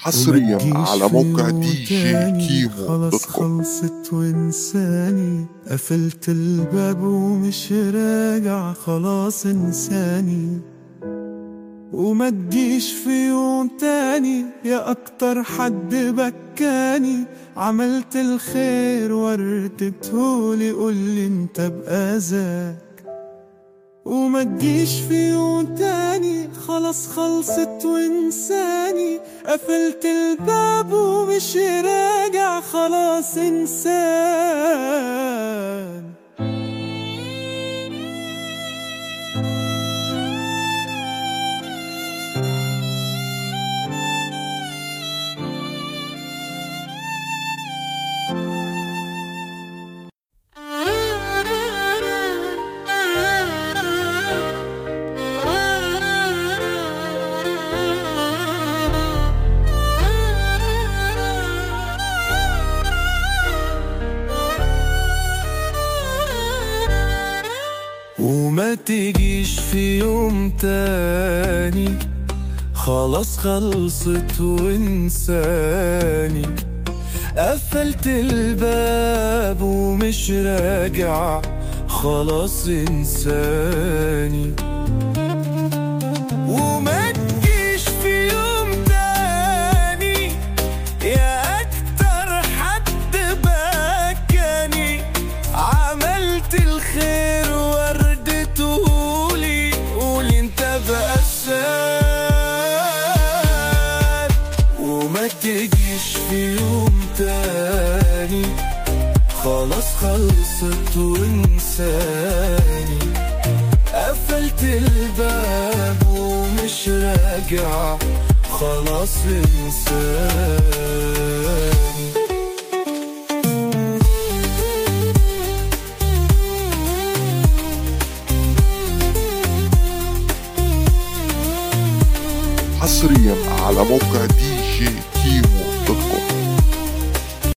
حصريا وما على تجيش موقع في دي جي يوم كيمو خلاص دوت كوم خلصت وانساني قفلت الباب ومش راجع خلاص انساني وما تجيش في يوم تاني يا اكتر حد بكاني عملت الخير ورتبتهولي قولي انت بأذاك وما تجيش في يوم تاني خلاص خلصت وانساني قفلت الباب ومش راجع خلاص انسان وما تجيش في يوم تاني خلاص خلصت وانساني قفلت الباب ومش راجع خلاص انساني وما تجيش في يوم تاني يا اكتر حد بكاني عملت الخير وردتهولي قولي انت بأسان وما تجيش في يوم تاني خلاص خلصت وانساني قفلت الباب ومش راجع خلاص انساني حصريا على موقع دي جي كيمو دوت كوم